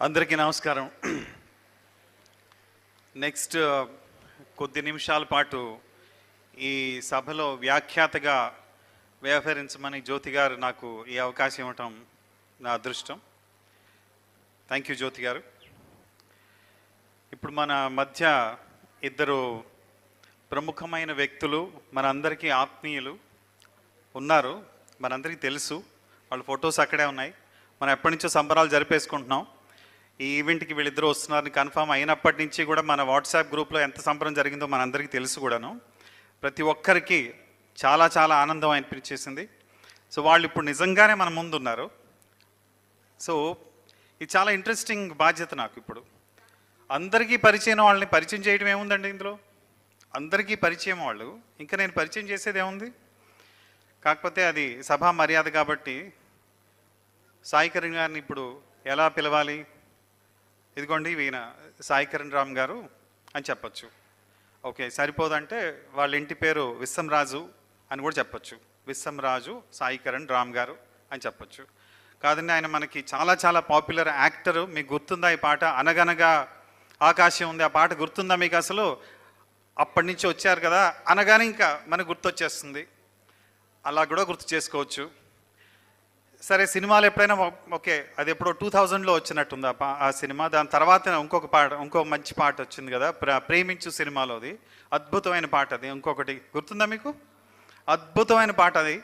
అందరికీ నమస్కారం నెక్స్ట్ కొద్ది నిమిషాల పాటు ఈ సభలో వ్యాఖ్యాతగా వ్యవహరించమని జ్యోతి గారు నాకు ఈ అవకాశం ఇవ్వటం నా అదృష్టం థ్యాంక్ యూ జ్యోతి గారు ఇప్పుడు మన మధ్య ఇద్దరు ప్రముఖమైన వ్యక్తులు మనందరికీ ఆత్మీయులు ఉన్నారు మనందరికీ తెలుసు వాళ్ళ ఫొటోస్ అక్కడే ఉన్నాయి మనం ఎప్పటి నుంచో సంబరాలు జరిపేసుకుంటున్నాం ఈ ఈవెంట్కి వీళ్ళిద్దరూ వస్తున్నారని కన్ఫర్మ్ అయినప్పటి నుంచి కూడా మన వాట్సాప్ గ్రూప్లో ఎంత సంబరం జరిగిందో మనందరికీ తెలుసు కూడాను ప్రతి ఒక్కరికి చాలా చాలా ఆనందం అనిపించేసింది సో వాళ్ళు ఇప్పుడు నిజంగానే మన ముందు ఉన్నారు సో ఇది చాలా ఇంట్రెస్టింగ్ బాధ్యత నాకు ఇప్పుడు అందరికీ పరిచయం వాళ్ళని పరిచయం చేయడం ఏముందండి ఇందులో అందరికీ పరిచయం వాళ్ళు ఇంకా నేను పరిచయం చేసేది ఏముంది కాకపోతే అది సభా మర్యాద కాబట్టి సాయి కిరణ్ గారిని ఇప్పుడు ఎలా పిలవాలి ఇదిగోండి ఈయన సాయి కిరణ్ రామ్ గారు అని చెప్పొచ్చు ఓకే సరిపోదంటే వాళ్ళ ఇంటి పేరు విశ్వంరాజు అని కూడా చెప్పొచ్చు విశ్వంరాజు సాయి కిరణ్ రామ్ గారు అని చెప్పొచ్చు కాదండి ఆయన మనకి చాలా చాలా పాపులర్ యాక్టర్ మీకు గుర్తుందా ఈ పాట అనగనగా ఆకాశం ఉంది ఆ పాట గుర్తుందా మీకు అసలు అప్పటి నుంచి వచ్చారు కదా అనగానే ఇంకా మనకు గుర్తొచ్చేస్తుంది అలా కూడా గుర్తు చేసుకోవచ్చు సరే సినిమాలు ఎప్పుడైనా ఓ- ఓకే అది ఎప్పుడో టూ థౌజండ్లో వచ్చినట్టుంది ఆ పా- ఆ సినిమా దాని తర్వాత ఇంకొక పాట ఇంకో మంచి పాట వచ్చింది కదా ప్ర- ప్రేమించు సినిమాలోది అద్భుతమైన పాట అది ఇంకొకటి గుర్తుందా మీకు అద్భుతమైన పాట అది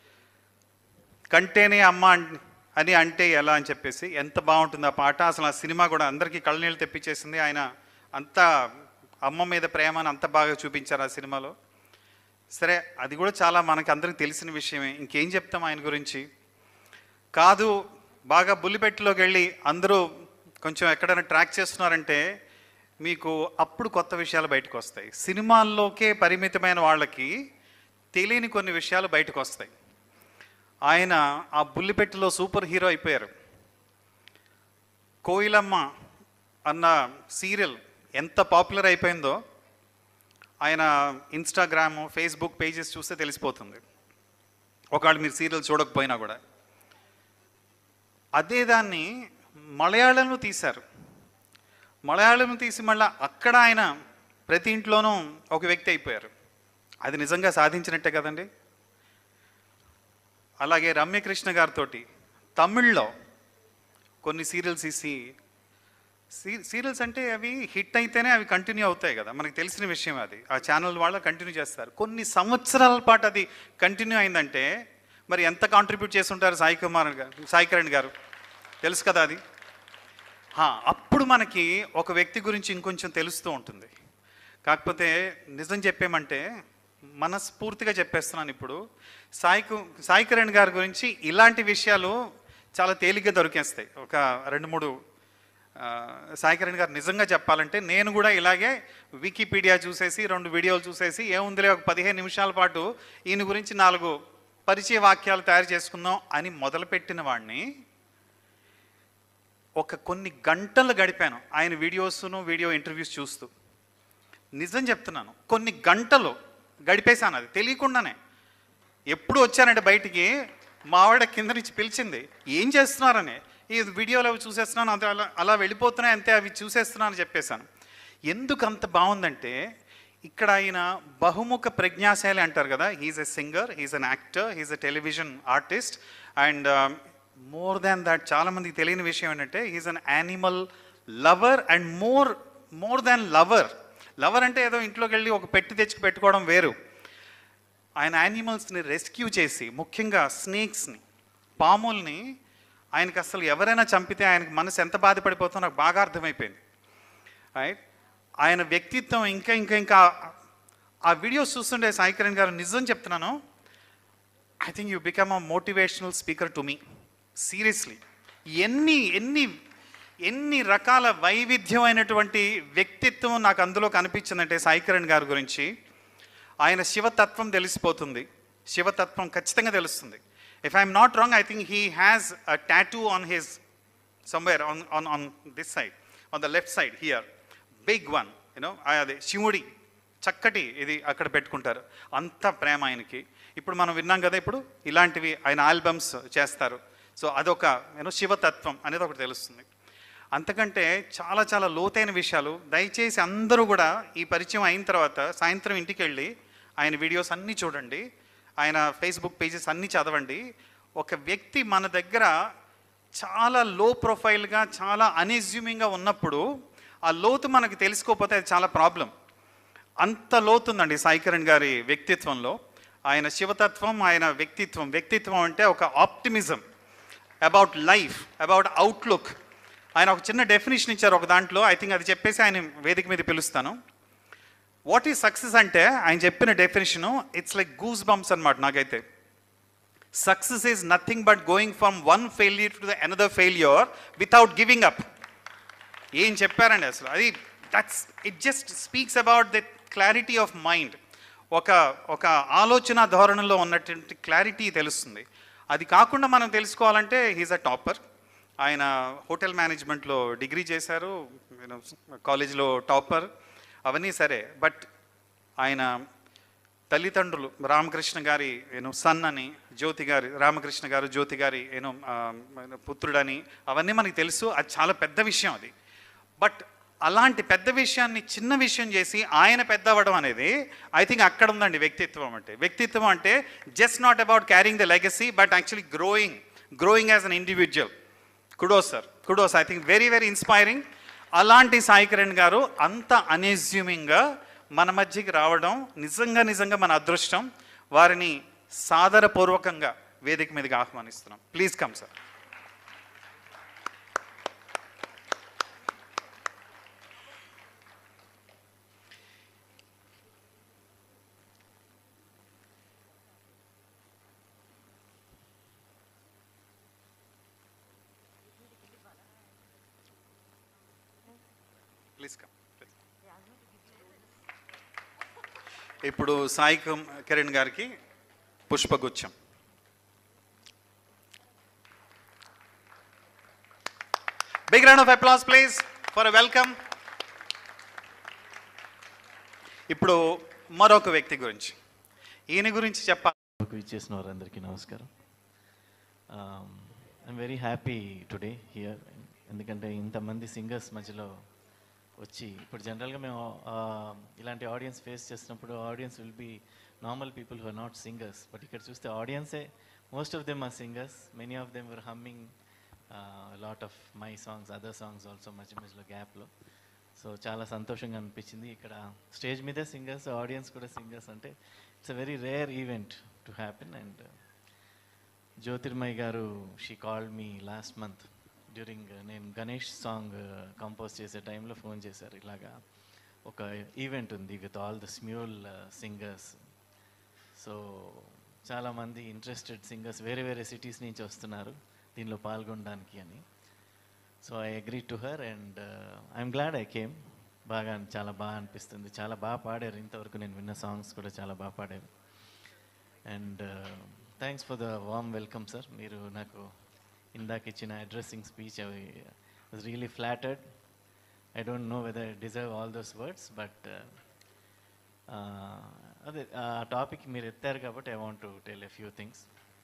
కంటేనే అమ్మ అన్- అని అంటే ఎలా అని చెప్పేసి ఎంత బాగుంటుంది ఆ పాట అసలు ఆ సినిమా కూడా అందరికీ కళ్ళనీళ్ళు తెప్పించేసింది ఆయన అంత అమ్మ మీద ప్రేమను అంత బాగా చూపించారు ఆ సినిమాలో సరే అది కూడా చాలా మనకి అందరికి తెలిసిన విషయమే ఇంకేం చెప్తాం ఆయన గురించి కాదు బాగా బుల్లిపెట్టులోకి వెళ్ళి అందరూ కొంచెం ఎక్కడైనా ట్రాక్ చేస్తున్నారంటే మీకు అప్పుడు కొత్త విషయాలు బయటకు వస్తాయి సినిమాల్లోకే పరిమితమైన వాళ్ళకి తెలియని కొన్ని విషయాలు బయటకు వస్తాయి ఆయన ఆ బుల్లిపెట్టులో సూపర్ హీరో అయిపోయారు కోయిలమ్మ అన్న సీరియల్ ఎంత పాపులర్ అయిపోయిందో ఆయన ఇన్స్టాగ్రామ్ ఫేస్బుక్ పేజెస్ చూస్తే తెలిసిపోతుంది ఒకవేళ మీరు సీరియల్ చూడకపోయినా కూడా అదే దాన్ని మలయాళంలో తీశారు మలయాళం తీసి మళ్ళీ అక్కడ ఆయన ప్రతి ఇంట్లోనూ ఒక వ్యక్తి అయిపోయారు అది నిజంగా సాధించినట్టే కదండి అలాగే రమ్యకృష్ణ గారితో తమిళ్లో కొన్ని సీరియల్స్ ఇసి సీ సీరియల్స్ అంటే అవి హిట్ అయితేనే అవి కంటిన్యూ అవుతాయి కదా మనకు తెలిసిన విషయం అది ఆ ఛానల్ వాళ్ళ కంటిన్యూ చేస్తారు కొన్ని సంవత్సరాల పాటు అది కంటిన్యూ అయిందంటే మరి ఎంత కాంట్రిబ్యూట్ చేసి ఉంటారు సాయి కుమార్ గారు సాయి కిరణ్ గారు తెలుసు కదా అది హా, అప్పుడు మనకి ఒక వ్యక్తి గురించి ఇంకొంచెం తెలుస్తూ ఉంటుంది కాకపోతే నిజం చెప్పేమంటే మనస్ఫూర్తిగా చెప్పేస్తున్నాను ఇప్పుడు సాయి కు- సాయి కిరణ్ గారి గురించి ఇలాంటి విషయాలు చాలా తేలిగ్గా దొరికేస్తాయి ఒక రెండు మూడు ఆ, సాయి కిరణ్ గారు నిజంగా చెప్పాలంటే నేను కూడా ఇలాగే వికీపీడియా చూసేసి రెండు వీడియోలు చూసేసి ఏముందిలే ఒక పదిహేను నిమిషాల పాటు ఈయన గురించి నాలుగు పరిచయ వాక్యాలు తయారు చేసుకుందాం అని మొదలుపెట్టిన వాడిని ఒక కొన్ని గంటలు గడిపాను ఆయన వీడియోస్ను వీడియో ఇంటర్వ్యూస్ చూస్తూ నిజం చెప్తున్నాను కొన్ని గంటలు గడిపేశాను అది తెలియకుండానే ఎప్పుడు వచ్చానంటే బయటికి మా ఆవిడ కింద నుంచి పిలిచింది ఏం చేస్తున్నారని ఈ వీడియోలో అవి చూసేస్తున్నాను అది అలా అలా వెళ్ళిపోతున్నాయి అంతే అవి చూసేస్తున్నాను అని చెప్పేశాను ఎందుకు అంత బాగుందంటే ఇక్కడ ఆయన బహుముఖ ప్రజ్ఞాశాలి అంటారు కదా he's a singer he's an actor he's a television artist and more than that చాలా మందికి తెలియని విషయం ఏంటంటే he's an animal lover and more more than lover lover అంటే ఏదో ఇంట్లోకి వెళ్ళి ఒక పెట్టి తెచ్చి పెట్టుకోవడం వేరు ఆయన యానిమల్స్ని రెస్క్యూ చేసి ముఖ్యంగా స్నేక్స్ని పాముల్ని ఆయనకి అసలు ఎవరైనా చంపితే ఆయనకి మనసు ఎంత బాధపడిపోతుందో నాకు బాగా అర్థమైపోయింది రైట్ ఆయన వ్యక్తిత్వం ఇంకా ఇంకా ఇంకా ఆ వీడియోస్ చూస్తుంటే సాయి కిరణ్ గారు నిజం చెప్తున్నాను I think you become a motivational speaker to me seriously ఎన్ని ఎన్ని ఎన్ని రకాల వైవిధ్యమైనటువంటి వ్యక్తిత్వం నాకు అందులో కనిపించిందంటే సాయి కిరణ్ గారి గురించి ఆయన శివతత్వం తెలిసిపోతుంది శివతత్వం ఖచ్చితంగా తెలుస్తుంది if I'm not wrong I think he has a tattoo on his somewhere on on on this side on the left side here big one you know అదే శివుడి చక్కటి ఇది అక్కడ పెట్టుకుంటారు అంత ప్రేమ ఆయనకి ఇప్పుడు మనం విన్నాం కదా ఇప్పుడు ఇలాంటివి ఆయన ఆల్బమ్స్ చేస్తారు సో అదొక యూనో శివతత్వం అనేది ఒకటి తెలుస్తుంది అంతకంటే చాలా చాలా లోతైన విషయాలు దయచేసి అందరూ కూడా ఈ పరిచయం అయిన తర్వాత సాయంత్రం ఇంటికి వెళ్ళి ఆయన వీడియోస్ అన్నీ చూడండి ఆయన ఫేస్బుక్ పేజెస్ అన్నీ చదవండి ఒక వ్యక్తి మన దగ్గర చాలా లో ప్రొఫైల్గా చాలా అన్ఎజ్యూమింగ్గా ఉన్నప్పుడు ఆ లోతు మనకు తెలుసుకోకపోతే అది చాలా ప్రాబ్లం అంత లోతుందండి సాయి కిరణ్ గారి వ్యక్తిత్వంలో ఆయన శివతత్వం ఆయన వ్యక్తిత్వం వ్యక్తిత్వం అంటే ఒక optimism about life about outlook ఆయన ఒక చిన్న డెఫినేషన్ ఇచ్చారు ఒక దాంట్లో ఐ థింక్ అది చెప్పేసి ఆయన వేదిక మీద పిలుస్తాను వాట్ ఈజ్ సక్సెస్ అంటే ఆయన చెప్పిన definition it's like goose bumps అనమాట నాకైతే success is nothing but going from one failure to the another failure without giving up ఏం చెప్పారండి అసలు అది that's it just speaks about the clarity of mind ఒక ఒక ఆలోచన ధోరణిలో ఉన్నటువంటి క్లారిటీ తెలుస్తుంది అది కాకుండా మనం తెలుసుకోవాలంటే హీజ్ అ టాపర్ ఆయన హోటల్ మేనేజ్మెంట్లో డిగ్రీ చేశారు కాలేజ్లో టాపర్ అవన్నీ సరే బట్ ఆయన తల్లిదండ్రులు రామకృష్ణ గారి ఏను సన్ అని జ్యోతి గారి రామకృష్ణ గారు జ్యోతి గారి ఏను పుత్రుడని అవన్నీ మనకి తెలుసు అది చాలా పెద్ద విషయం అది బట్ అలాంటి పెద్ద విషయాన్ని చిన్న విషయం చేసి ఆయన పెద్ద అవ్వడం అనేది ఐ థింక్ అక్కడ ఉందండి వ్యక్తిత్వం అంటే వ్యక్తిత్వం అంటే just not about carrying the legacy but actually growing growing as an individual kudos sir kudos I think very very inspiring అలాంటి సాయి కిరణ్ గారు అంత అన్ఎజ్యూమింగ్గా మన మధ్యకి రావడం నిజంగా నిజంగా మన అదృష్టం వారిని సాదరపూర్వకంగా వేదిక మీదకి ఆహ్వానిస్తున్నాం please come sir please come ఇప్పుడు సాయి కమ్- కిరణ్ గారికి పుష్పగుచ్చం big round of applause please for welcome ఇప్పుడు మరొక వ్యక్తి గురించి ఈయన గురించి చెప్పాలి నాకు ఇచ్చేసిన వారందరికీ నమస్కారం I'm very happy today here ఎందుకంటే ఇంతమంది సింగర్స్ మధ్యలో వచ్చి ఇప్పుడు జనరల్గా మేము uh, ఇలాంటి ఆడియన్స్ ఫేస్ చేసినప్పుడు audience will be normal people who are not singers but ఇక్కడ చూస్తే ఆడియన్సే most of them are singers many of them were humming lot of my songs other songs also మధ్య మధ్యలో గ్యాప్లో సో చాలా సంతోషంగా అనిపించింది ఇక్కడ స్టేజ్ మీదే సింగర్స్ ఆడియన్స్ కూడా సింగర్స్ అంటే it's a very rare event to happen and Jyotirmay గారు she called me last month during నేను గణేష్ సాంగ్ కంపోజ్ చేసే టైంలో ఫోన్ చేశారు ఇలాగా ఒక ఈవెంట్ ఉంది with all the Smule singers so చాలామంది ఇంట్రెస్టెడ్ సింగర్స్ వేరే వేరే సిటీస్ నుంచి వస్తున్నారు దీనిలో పాల్గొనడానికి అని so I agree to her and I'm glad I came బాగా చాలా బాగా అనిపిస్తుంది చాలా బాగా పాడారు ఇంతవరకు నేను విన్న సాంగ్స్ కూడా చాలా బాగా పాడారు and thanks for the warm welcome sir మీరు నాకు ఇందాక ఇచ్చిన అడ్రస్సింగ్ స్పీచ్ అవి was really flattered I don't know whether deserve all those words but అదే ఆ టాపిక్ మీరు ఎత్తారు కాబట్టి I want to tell a few things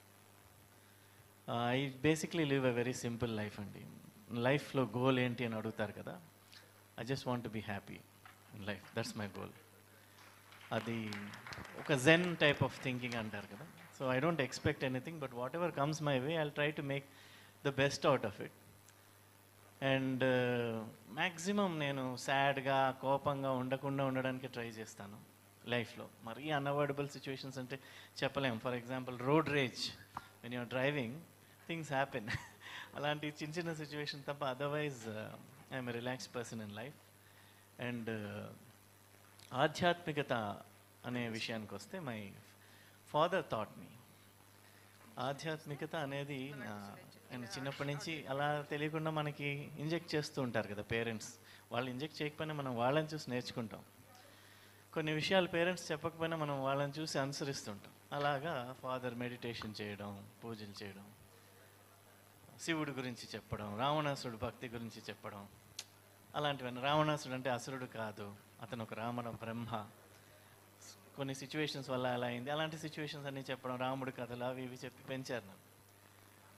I basically live a very simple life అండి లైఫ్లో గోల్ ఏంటి అని అడుగుతారు కదా I just want be happy in life that's my goal అది ఒక జెన్ టైప్ ఆఫ్ థింకింగ్ అంటారు కదా so I don't expect anything but whatever comes my way I try to make the best out of it and maximum నేను సాడ్గా కోపంగా ఉండకుండా ఉండడానికి try చేస్తాను లైఫ్లో మరీ అన్అవాయిడబుల్ సిచ్యువేషన్స్ అంటే చెప్పలేం for example road rage when you're driving things happen అలాంటి చిన్న చిన్న సిచ్యువేషన్ తప్ప otherwise I'm relax person in life and ఆధ్యాత్మికత అనే విషయానికి వస్తే మై ఫాదర్ థాట్ మీ ఆధ్యాత్మికత అనేది నా- నేను చిన్నప్పటి నుంచి అలా తెలియకుండా మనకి ఇంజెక్ట్ చేస్తూ ఉంటారు కదా పేరెంట్స్ వాళ్ళు ఇంజెక్ట్ చేయకపోయినా మనం వాళ్ళని చూసి నేర్చుకుంటాం కొన్ని విషయాలు పేరెంట్స్ చెప్పకపోయినా మనం వాళ్ళని చూసి అనుసరిస్తుంటాం అలాగా ఫాదర్ మెడిటేషన్ చేయడం పూజలు చేయడం శివుడి గురించి చెప్పడం రావణాసుడు భక్తి గురించి చెప్పడం అలాంటివన్నీ రావణాసుడు అంటే అసురుడు కాదు అతను ఒక రామణ బ్రహ్మ కొన్ని సిచ్యువేషన్స్ వల్ల అలా అయింది అలాంటి సిచ్యువేషన్స్ అన్నీ చెప్పడం రాముడి కథలు అవి ఇవి చెప్పి పెంచారు నన్ను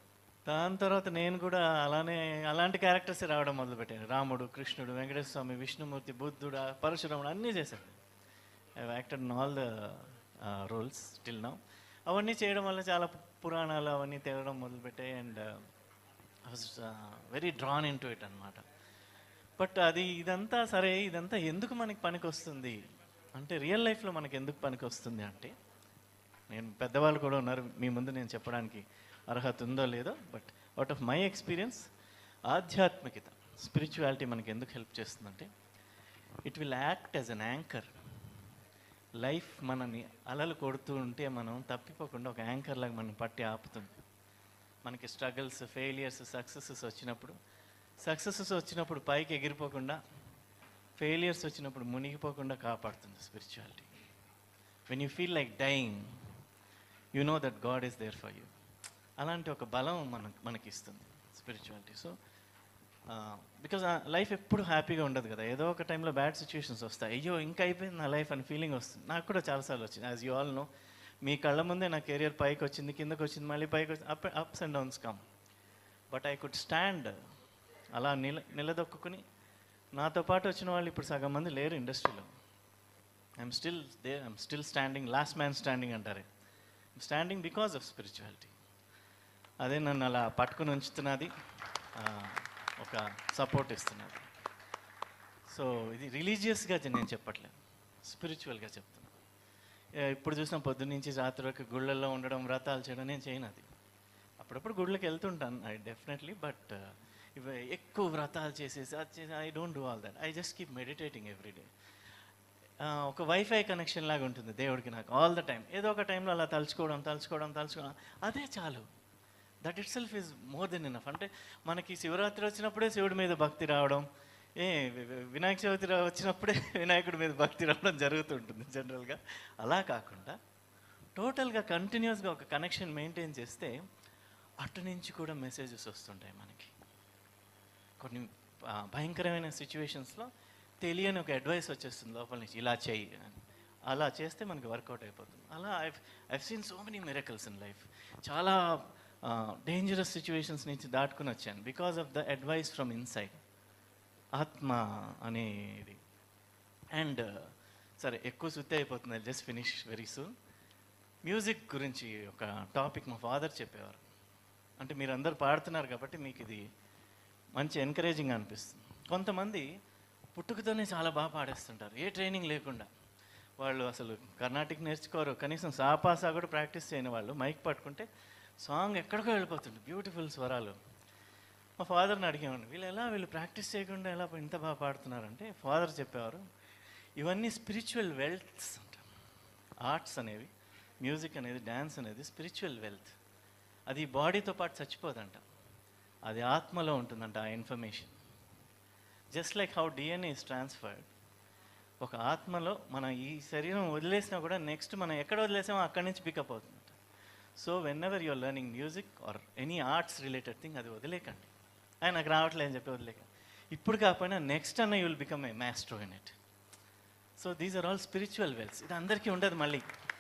దాని తర్వాత నేను కూడా అలానే అలాంటి క్యారెక్టర్స్ రావడం మొదలుపెట్టాను రాముడు కృష్ణుడు వెంకటేశ్వర స్వామి విష్ణుమూర్తి బుద్ధుడు పరశురాముడు అన్నీ చేశాను I acted in all the roles still now అవన్నీ చేయడం వల్ల చాలా పు- పురాణాలు అవన్నీ తేవడం మొదలుపెట్టాయి and was very drawn into it అనమాట బట్ అది ఇదంతా సరే ఇదంతా ఎందుకు మనకి పనికి వస్తుంది అంటే రియల్ లైఫ్లో మనకి ఎందుకు పనికి వస్తుంది అంటే నేను పెద్దవాళ్ళు కూడా ఉన్నారు మీ ముందు నేను చెప్పడానికి అర్హత ఉందో లేదో but out of my experience ఆధ్యాత్మికత స్పిరిచువాలిటీ మనకి ఎందుకు హెల్ప్ చేస్తుందంటే it will act as an anchor life మనని అలలు కొడుతూ ఉంటే మనం తప్పిపోకుండా ఒక యాంకర్ లాగా మనం పట్టి ఆపుతుంది మనకి స్ట్రగల్స్ ఫెయిలియర్స్ సక్సెసెస్ వచ్చినప్పుడు సక్సెసెస్ వచ్చినప్పుడు పైకి ఎగిరిపోకుండా ఫెయిలియర్స్ వచ్చినప్పుడు మునిగిపోకుండా కాపాడుతుంది spirituality when you feel like dying you know that God is there for you అలాంటి ఒక బలం మన మనకి ఇస్తుంది స్పిరిచువాలిటీ సో బికాజ్ లైఫ్ ఎప్పుడు హ్యాపీగా ఉండదు కదా ఏదో ఒక టైంలో బ్యాడ్ సిచ్యువేషన్స్ వస్తాయి అయ్యో ఇంకా అయిపోయింది నా లైఫ్ అని ఫీలింగ్ వస్తుంది నాకు కూడా చాలాసార్లు వచ్చింది యాజ్ యూ ఆల్ నో మీ కళ్ళ ముందే నా కెరియర్ పైకి వచ్చింది కిందకి వచ్చింది మళ్ళీ పైకి వచ్చింది up ups and downs come but I could stand అలా నిల నిలదొక్కుని నాతో పాటు వచ్చిన వాళ్ళు ఇప్పుడు సగం మంది లేరు ఇండస్ట్రీలో I'm still the I'm still standing last man standing అంటారే స్టాండింగ్ బికాస్ ఆఫ్ స్పిరిచువాలిటీ అదే నన్ను అలా పట్టుకుని ఉంచుతున్నది ఆ, ఒక సపోర్ట్ ఇస్తున్నది సో ఇది రిలీజియస్గా నేను చెప్పట్లేదు స్పిరిచువల్గా చెప్తున్నాను ఏ, ఇప్పుడు చూసిన పొద్దున్న నుంచి రాత్రి వరకు గుళ్ళల్లో ఉండడం వ్రతాలు చేయడం నేను చేయను అది అప్పుడప్పుడు గుళ్ళకి వెళ్తుంటాను ఐ డెఫినెట్లీ బట్ ఇవి ఎక్కువ వ్రతాలు చేసేసి అది చేసి I don't do all that I just keep meditating every day ఒక వైఫై కనెక్షన్ లాగా ఉంటుంది దేవుడికి నాకు ఆల్ ద టైం ఏదో ఒక టైంలో అలా తలుచుకోవడం తలుచుకోవడం తలుచుకోవడం అదే చాలు that itself is more than enough అంటే మనకి శివరాత్రి వచ్చినప్పుడే శివుడి మీద భక్తి రావడం ఏ వి- వి- వినాయక చవితి రా- వచ్చినప్పుడే వినాయకుడి మీద భక్తి రావడం జరుగుతుంటుంది జనరల్గా అలా కాకుండా టోటల్గా కంటిన్యూస్గా ఒక కనెక్షన్ మెయింటైన్ చేస్తే అటు నుంచి కూడా మెసేజెస్ వస్తుంటాయి మనకి కొన్ని ఆ, భయంకరమైన సిచ్యువేషన్స్లో తెలియని ఒక అడ్వైస్ వచ్చేస్తుంది లోపల నుంచి ఇలా చెయ్యి అని అలా చేస్తే మనకి వర్కౌట్ అయిపోతుంది అలా I I seen so many miracles in life చాలా డేంజరస్ సిచ్యువేషన్స్ నుంచి దాటుకుని వచ్చాను because of the advice from inside ఆత్మ అనేది అండ్ సరే ఎక్కువ సుత్తి అయిపోతుంది just finish very soon music గురించి ఒక టాపిక్ మా ఫాదర్ చెప్పేవారు అంటే మీరు అందరు పాడుతున్నారు కాబట్టి మీకు ఇది మంచి ఎంకరేజింగ్ అనిపిస్తుంది కొంతమంది పుట్టుకతోనే చాలా బాగా పాడేస్తుంటారు ఏ ట్రైనింగ్ లేకుండా వాళ్ళు అసలు కర్ణాటిక్ నేర్చుకోరు కనీసం సాపాసా కూడా ప్రాక్టీస్ చేయని వాళ్ళు మైక్ పట్టుకుంటే సాంగ్ ఎక్కడికో వెళ్ళిపోతుంది బ్యూటిఫుల్ స్వరాలు మా ఫాదర్ని అడిగేవాడిని వీళ్ళు ఎలా వీళ్ళు ప్రాక్టీస్ చేయకుండా ఎలా ఇంత బాగా పాడుతున్నారంటే ఫాదర్ చెప్పేవారు ఇవన్నీ స్పిరిచువల్ వెల్త్స్ అంట ఆర్ట్స్ అనేవి మ్యూజిక్ అనేది డ్యాన్స్ అనేది స్పిరిచువల్ వెల్త్ అది బాడీతో పాటు చచ్చిపోదంట అది ఆత్మలో ఉంటుందంట ఆ information just like how DNA is transferred ఒక ఆత్మలో మనం ఈ శరీరం వదిలేసినా కూడా నెక్స్ట్ మనం ఎక్కడ వదిలేసామో అక్కడి నుంచి పికప్ అవుతుంది so whenever your learning music or any arts related thing అది వదిలేకండి ఆయన నాకు రావట్లేదు అని చెప్పి వదిలేకండి ఇప్పుడు కాకపోయినా నెక్స్ట్ అన్న you will become a maestro in it so these are all spiritual wells ఇది అందరికీ ఉండదు మళ్ళీ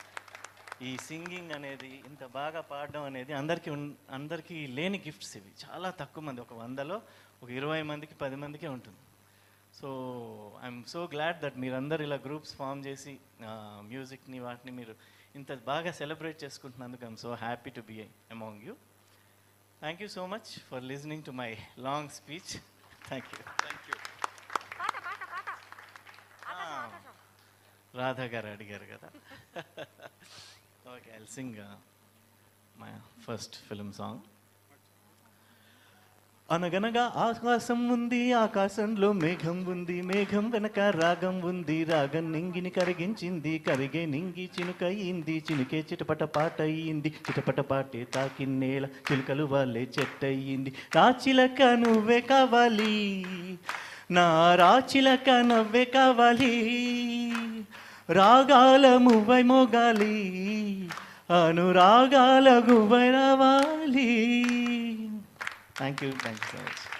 ఈ సింగింగ్ అనేది ఇంత బాగా పాడడం అనేది అందరికీ ఉన్- అందరికీ లేని గిఫ్ట్స్ ఇవి చాలా తక్కువ మంది ఒక వందలో ఒక ఇరవై మందికి పది మందికే ఉంటుంది so I'm so glad that మీరందరూ ఇలా గ్రూప్స్ ఫామ్ చేసి మ్యూజిక్ని వాటిని మీరు ఇంత బాగా సెలబ్రేట్ చేసుకుంటున్నందుకు I'm so happy to be among you thank you so much for listening to my long speech thank you thank you పాట పాట పాట ఆకాశం ఆకాశం రాధా గారు అడిగారు కదా okay I sing my first film song అనగనగా ఆకాశం ఉంది ఆకాశంలో మేఘం ఉంది మేఘం వెనక రాగం ఉంది రాగం నింగిని కరిగించింది కరిగే నింగి చినుకయింది చినుకే చిటపట పాట అయ్యింది చిటపట పాటే తాకిన్నేల చిలుకలు వాళ్ళే చెట్టయింది రాచిలక నువ్వే కావాలి నా రాచిలక నవ్వే కావాలి రాగాల మువ్వై మోగాలి అనురాగాల గువ్వై రావాలి thank you thank you so much